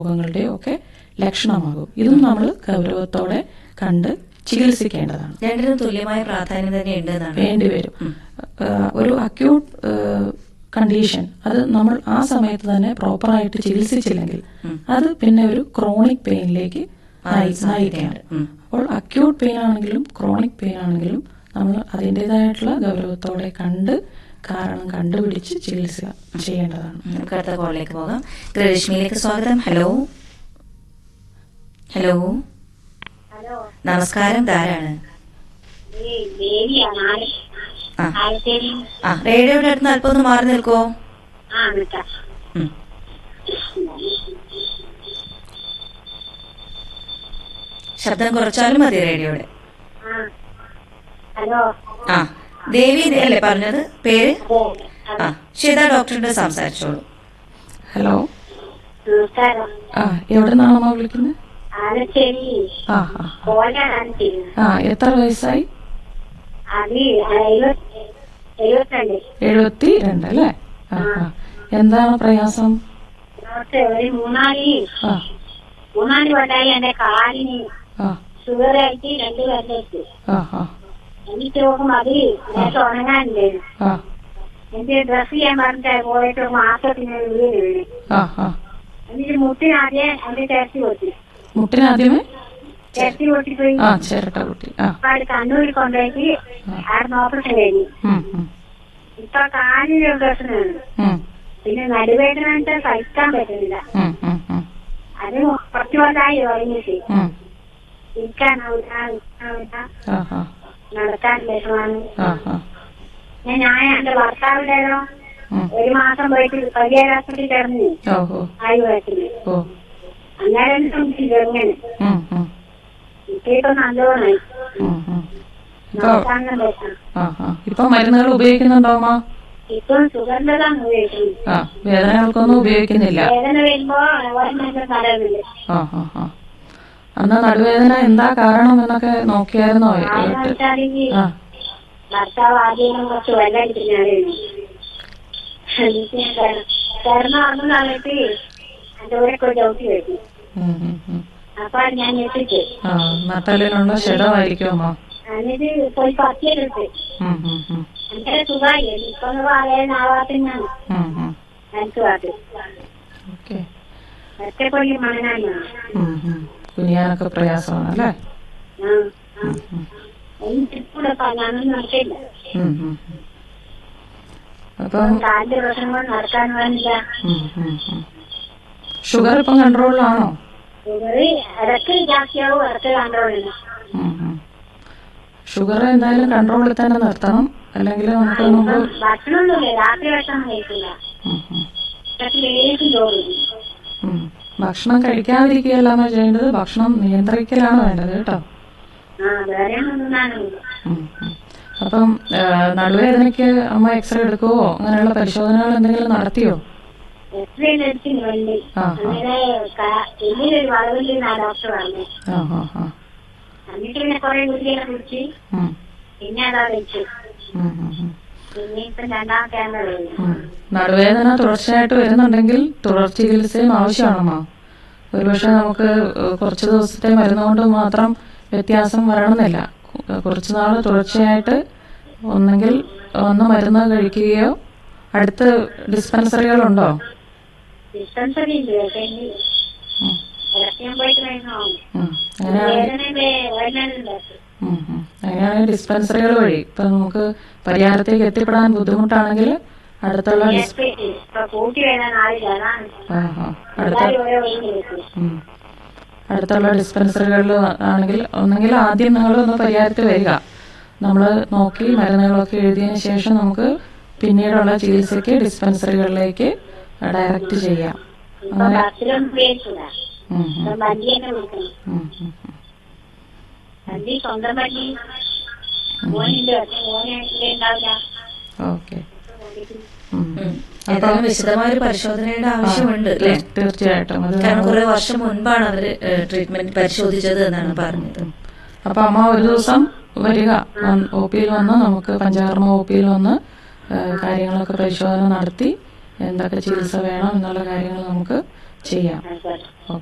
രോഗങ്ങളുടെയോ ഒക്കെ ലക്ഷണമാകും ഇതും നമ്മൾ ഗൗരവത്തോടെ കണ്ട് ചികിത്സിക്കേണ്ടതാണ് രണ്ടിനും തുല്യമായ പ്രാധാന്യം തന്നെ ഉണ്ട് എന്നാണ് വേണ്ടിവരും ഏഹ് ഒരു അക്യൂട്ട് കണ്ടീഷൻ അത് നമ്മൾ ആ സമയത്ത് തന്നെ പ്രോപ്പറായിട്ട് ചികിത്സിച്ചില്ലെങ്കിൽ അത് പിന്നെ ഒരു ക്രോണിക് പെയിനിലേക്ക് നയിക്കാറ് അപ്പോൾ അക്യൂട്ട് പെയിൻ ആണെങ്കിലും ക്രോണിക് പെയിൻ ആണെങ്കിലും നമ്മൾ അതിൻ്റെതായിട്ടുള്ള ഗൗരവത്തോടെ കണ്ട് കാരണം കണ്ടുപിടിച്ച് ചികിത്സ ചെയ്യേണ്ടതാണ് നമുക്ക് അടുത്ത കോളിലേക്ക് പോകാം ഗൃഹലക്ഷ്മിയിലേക്ക് സ്വാഗതം ഹലോ ഹലോ ഹലോ നമസ്കാരം ധാരാണ് ഈ ദേവിയാണ് ആല ആ. ആലത്തേരി ആ റേഡിയോയുടെ അടുത്ത് നിന്ന് അല്പം ഒന്ന് മാറി നിൽക്കുമോ ആ നിൽക്കാം ഉം. ശബ്ദം കുറച്ചാലും മതി റേഡിയോയുടെ ആ ഹലോ ആ ദേവി അല്ലേ പറഞ്ഞത് പേര് അതെ ആ ശ്വേത ഡോക്ടറിന്റെ സംസാരിച്ചോളൂ ഹലോ നമസ്കാരം ആ എവിടെ നിന്നാണമ്മ വിളിക്കുന്നത് ആലത്തേരി ആ ആ കോല ആലത്തേരി ആ എത്ര വയസ്സായി അത് എഴുപത്തി എഴുപത്തിരണ്ട് എഴുപത്തി രണ്ട് അല്ലേ ആ ആ എന്താണ് പ്രയാസം ഡോക്ടർ ഒരു മൂന്നാല് ആ മൂന്നാല് കൊണ്ടായി എന്റെ കാലിന് ആ ഷുഗർ ആയിട്ട് രണ്ട് പേരിലേക്ക് ആ ആ എനിക്ക് നോക്കുമ്പോ അത് നേരത്തെ ഉണങ്ങാനില്ലായിരുന്നു ആ എനിക്ക് ഡ്രസ് ചെയ്യാൻ പറഞ്ഞിട്ട് പോയിട്ട് ഒരു മാസത്തിന് വീട് വീണ് ആ ആ എന്നിട്ട് മുട്ടിനാദ്യം എന്റെ ടെസ്റ്റ് കൊടുത്തു മുട്ടിനാദ്യമേ ടെസ്റ്റ് കൊടുത്തിപ്പോയി ആ ചിരട്ട കുട്ടി ആ ഇപ്പൊ അത് കണ്ണൂരിൽ കൊണ്ടുപോയിട്ട് അവിടെ ഓപ്പറേഷൻ കഴിഞ്ഞു ഉം, ഉം, ഇപ്പൊ കാലിന് പ്രശ്നമാണ് ഉം, പിന്നെ നടുവേദന വെച്ചാൽ സഹിക്കാൻ പറ്റുന്നില്ല ഉം, ഉം, ഉം, അത് കുറച്ചു കൊല്ലായി തുടങ്ങിയിട്ട് ഉം. ഇരിക്കാനാവില്ല ഇരിക്കാനാവില്ല ആ ആ നടക്കാൻ വിഷമാണ് ആ ആ ഞാൻ ഞാൻ എന്റെ ഭർത്താവിന്റേതോ ഉം. ഒരു മാസം പോയിട്ട് പരിഹാരാസ്പത്രി കിടന്നു ഓഹോ ആയുർവേദത്തിന് ഓ അന്നേരം ചെറുങ്ങനെ ഉം, ഉം, ഇപ്പൊ നല്ലോണായി ഉം, ഉം. ഇപ്പൊ നടക്കാനും പറ്റാം ആ ആ ഇപ്പൊ മരുന്നുകൾ ഉപയോഗിക്കുന്നുണ്ടോ അമ്മ ഇപ്പം സുഗന്ധതാണ് ഉപയോഗിക്കുന്നത് ആ വേദനകൾക്കൊന്നും ഉപയോഗിക്കുന്നില്ല വേദന വരുമ്പോ ഓരോന്നൊക്കെ തടയുന്നുണ്ട് ആ ആ ആ അന്ന് നടുവേദന എന്താ കാരണം എന്നൊക്കെ നോക്കിയായിരുന്നോ കാരണം വെച്ചാല് ആ ഭർത്താവ് ആദ്യം കുറച്ച് വെള്ളം അടിക്കുന്നതാണ് കിടന്നു ഉറങ്ങുന്ന സമയത്ത് എന്റെ കൂടെ ഒക്കെ ചവിട്ടി വെച്ചു ഉം, ഉം, ഉം. അപ്പൊ ഞാൻ എത്തിച്ചു ആ നട്ടലിനുള്ള ക്ഷതമായിരിക്കും അമ്മ എന്നിട്ട് പോയി പത്തിയെടുത്ത് ഉം, ഉം, ഉം, എന്റെ സുഖമായി ഇപ്പൊ പറയാനാവാത്തിനാണ് ഉം, ഉം. എനിക്ക് പാട്ട് ഓക്കെ ഒറ്റപ്പൊടി മണനാണ് ഉം, ഉം. കുനിയാനൊക്കെ പ്രയാസമാണ് അല്ലേ ആ ആ എനിക്ക് കൂടെ ഞാനൊന്നും നടക്കില്ല ഉം, ഉം, ഉം. അപ്പം കാലിന്റെ പ്രശ്നം കൊണ്ട് നടക്കാൻ വേണ്ടില്ല ഉം, ഉം, ഉം. ഷുഗർ ഇപ്പം കൺട്രോളിലാണോ ഇവര് ഇടക്ക് ജാസ്തിയാവും ഇടക്ക് കണ്ടോളില്ല ഉം, ഉം. ഷുഗർ എന്തായാലും കൺട്രോളിൽ തന്നെ നിർത്തണം അല്ലെങ്കിൽ നമുക്ക് മുമ്പ് ഭക്ഷണമൊന്നുമില്ല രാത്രി ഭക്ഷണം കഴിക്കില്ല ഉം, ഉം, പക്ഷെ ലേശം ചോറ് ഉം. ഭക്ഷണം കഴിക്കാതിരിക്കുകയല്ലാമോ ചെയ്യേണ്ടത് ഭക്ഷണം നിയന്ത്രിക്കലാണ് വേണ്ടത് കേട്ടോ ആ വേറെ ഒന്നാണ് ഉം, ഉം. അപ്പം ആ, നടുവേദനയ്ക്ക് അമ്മ എക്സ്റേ എടുക്കുവോ അങ്ങനെയുള്ള പരിശോധനകൾ എന്തെങ്കിലും നടത്തിയോ എക്സ്റേ എടുത്തിന് വേണ്ടി ആ, ആ. അങ്ങനെ ക- എല്ലിനൊരു വളവില്ലെന്നാ ഡോക്ടർ പറഞ്ഞു ആ ആ ആ എന്നിട്ട് പിന്നെ കുറെ ഗുളികയൊക്കെ കുടിച്ച് ഉം, പിന്നെ അതാ വെച്ചു ഉം, ഉം, ഉം. പിന്നെ ഇപ്പൊ രണ്ടാമത്തെ ആണെന്ന് ഉം. നടുവേദന തുടർച്ചയായിട്ട് വരുന്നുണ്ടെങ്കിൽ തുടർ ചികിത്സയും ആവശ്യമാണമ്മ ഒരുപക്ഷെ നമുക്ക് ഏഹ്, കുറച്ച് ദിവസത്തെ മരുന്ന് കൊണ്ട് മാത്രം വ്യത്യാസം വരണമെന്നില്ല കു- കുറച്ച് നാൾ തുടർച്ചയായിട്ട് ഒന്നെങ്കിൽ ഒന്ന് മരുന്ന് കഴിക്കുകയോ അടുത്ത് ഡിസ്പെൻസറികളുണ്ടോ ഡിസ്പെൻസറി ഉണ്ട് പക്ഷേ ഉം, ഇടയ്ക്ക് ഞാൻ പോയിട്ട് വരുന്നോ ഉം. അങ്ങനെയാണെങ്കിൽ വേദന വരുന്നുണ്ട് ഉം, ഉം. അങ്ങനെയാണെങ്കിൽ ഡിസ്പെൻസറികൾ വഴി ഇപ്പൊ നമുക്ക് പരിഹാരത്തേക്ക് എത്തിപ്പെടാൻ ബുദ്ധിമുട്ടാണെങ്കിൽ അടുത്തുള്ള ഡിസ് ഇപ്പൊ കൂട്ടി വരാൻ ആളില്ല അതാണ് ആ, ആ. അടുത്ത എല്ലാവരും ഓരോ വഴി വെക്കും ഉം. അടുത്തുള്ള ഡിസ്പെൻസറികളിൽ ആണെങ്കിൽ ഒന്നെങ്കിൽ ആദ്യം നിങ്ങൾ ഒന്ന് പരിഹാരത്തിൽ വരിക നമ്മൾ നോക്കി മരുന്നുകളൊക്കെ എഴുതിയതിന് ശേഷം നമുക്ക് പിന്നീടുള്ള ചികിത്സയ്ക്ക് ഡിസ്പെൻസറികളിലേക്ക് ഡയറക്റ്റ് ചെയ്യാം ഇപ്പൊ ബസ്സിലൊന്നും ഉപയോഗിക്കില്ല ഉം, ഉം, ഇപ്പൊ വണ്ടി തന്നെ വിളിക്കണം ഉം, ഉം, ഉം. വണ്ടി സ്വന്തം വണ്ടി മോനുണ്ട് പക്ഷെ മോനെ ഉണ്ടാവില്ല ഓക്കെ ഉം. ഉം. ഏതായാലും വിശദമായ ഒരു പരിശോധനയുടെ ആവശ്യമുണ്ട് അല്ലേ തീർച്ചയായിട്ടും അത് കാരണം കുറെ വർഷം മുൻപാണ് അവര് ട്രീറ്റ്മെന്റ് പരിശോധിച്ചത് എന്നാണ് പറഞ്ഞത് അപ്പൊ അമ്മ ഒരു ദിവസം വരിക ഒ പിയിൽ വന്ന് നമുക്ക് പഞ്ചകർമ്മ ഒ പിയിൽ വന്ന് ഏഹ്, കാര്യങ്ങളൊക്കെ പരിശോധന നടത്തി എന്തൊക്കെ ചികിത്സ വേണം എന്നുള്ള കാര്യങ്ങൾ നമുക്ക് ചെയ്യാം ആ, സാർ